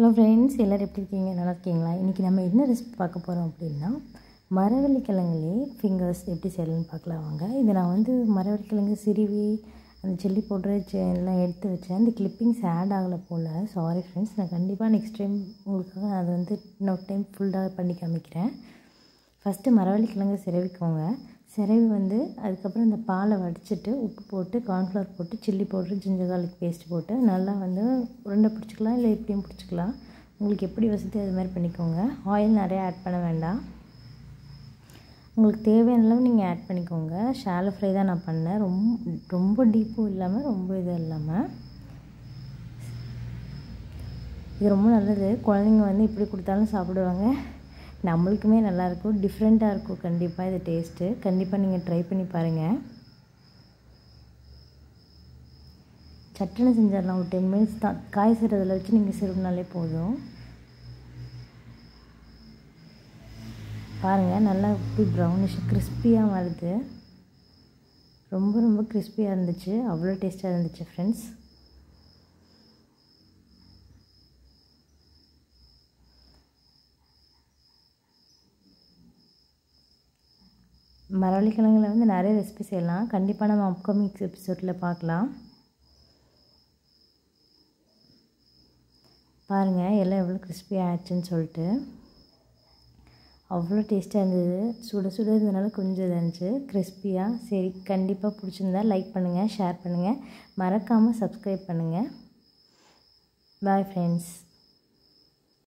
hello friends எல்லோரும் எப்படி இருக்கீங்க நல்லா இருக்கீங்களா இன்றைக்கி நம்ம என்ன ரெசிபி பார்க்க போகிறோம் அப்படின்னா மரவள்ளி கிழங்குலே ஃபிங்கர்ஸ் எப்படி செய்யலாம்னு பார்க்கலாம் வாங்க இது நான் வந்து மரவள்ளி கிழங்கு சிறுவி அந்த சில்லி பவுட்ரு எல்லாம் எடுத்து வச்சேன் அந்த கிளிப்பிங்ஸ் ஆட் ஆகலை போல் சாரி ஃப்ரெண்ட்ஸ் நான் கண்டிப்பாக நெக்ஸ்ட் டைம் உங்களுக்காக அதை வந்து இன்னொரு டைம் ஃபுல்லாக பண்ணி காமிக்கிறேன் ஃபஸ்ட்டு மரவள்ளி கிழங்கு சிரவிக்கோங்க சிரவி வந்து அதுக்கப்புறம் இந்த பாலை வடிச்சிட்டு உப்பு போட்டு கார்ன்ஃப்ளவர் போட்டு chilli powder ginger garlic paste போட்டு நல்லா வந்து உருண்டை பிடிச்சிக்கலாம் இல்லை எப்படியும் பிடிச்சிக்கலாம் உங்களுக்கு எப்படி வசதி அது மாதிரி பண்ணிக்கோங்க ஆயில் நிறையா ஆட் பண்ண வேண்டாம் உங்களுக்கு தேவையான அளவு நீங்கள் ஆட் பண்ணிக்கோங்க ஷாலோ ஃப்ரை தான் நான் பண்ணேன் ரொம்ப ரொம்ப டீப்பும் இல்லாமல் ரொம்ப இதுவும் இல்லாமல் இது ரொம்ப நல்லது குழந்தைங்க வந்து இப்படி கொடுத்தாலும் சாப்பிடுவாங்க நம்மளுக்குமே நல்லாயிருக்கும் டிஃப்ரெண்ட்டாக இருக்கும் கண்டிப்பாக இது டேஸ்ட்டு கண்டிப்பாக நீங்கள் ட்ரை பண்ணி பாருங்கள் சட்டனை செஞ்சிடலாம் ஒரு டென் மினிட்ஸ் தான் காய் சிறதில் வச்சு நீங்கள் சிறுனாலே போதும் பாருங்கள் நல்லா இப்படி ப்ரௌனிஷ் கிறிஸ்பியாக வருது ரொம்ப ரொம்ப கிறிஸ்பியாக இருந்துச்சு அவ்வளோ டேஸ்ட்டாக இருந்துச்சு ஃப்ரெண்ட்ஸ் மரவள்ளிக்கிழங்குல வந்து நிறைய ரெசிபி செய்யலாம் கண்டிப்பாக நம்ம அப்கமிங் எபிசோடில் பார்க்கலாம் பாருங்கள் எல்லாம் எவ்வளோ கிறிஸ்பி ஆயிடுச்சுன்னு சொல்லிட்டு அவ்வளோ டேஸ்ட்டாக இருந்தது சுட சுட இருந்ததுனால கொஞ்சம் இதாக இருந்துச்சு கிறிஸ்பியாக சரி கண்டிப்பாக பிடிச்சிருந்தா லைக் பண்ணுங்கள் ஷேர் பண்ணுங்கள் மறக்காமல் சப்ஸ்கிரைப் பண்ணுங்கள் பாய் ஃப்ரெண்ட்ஸ்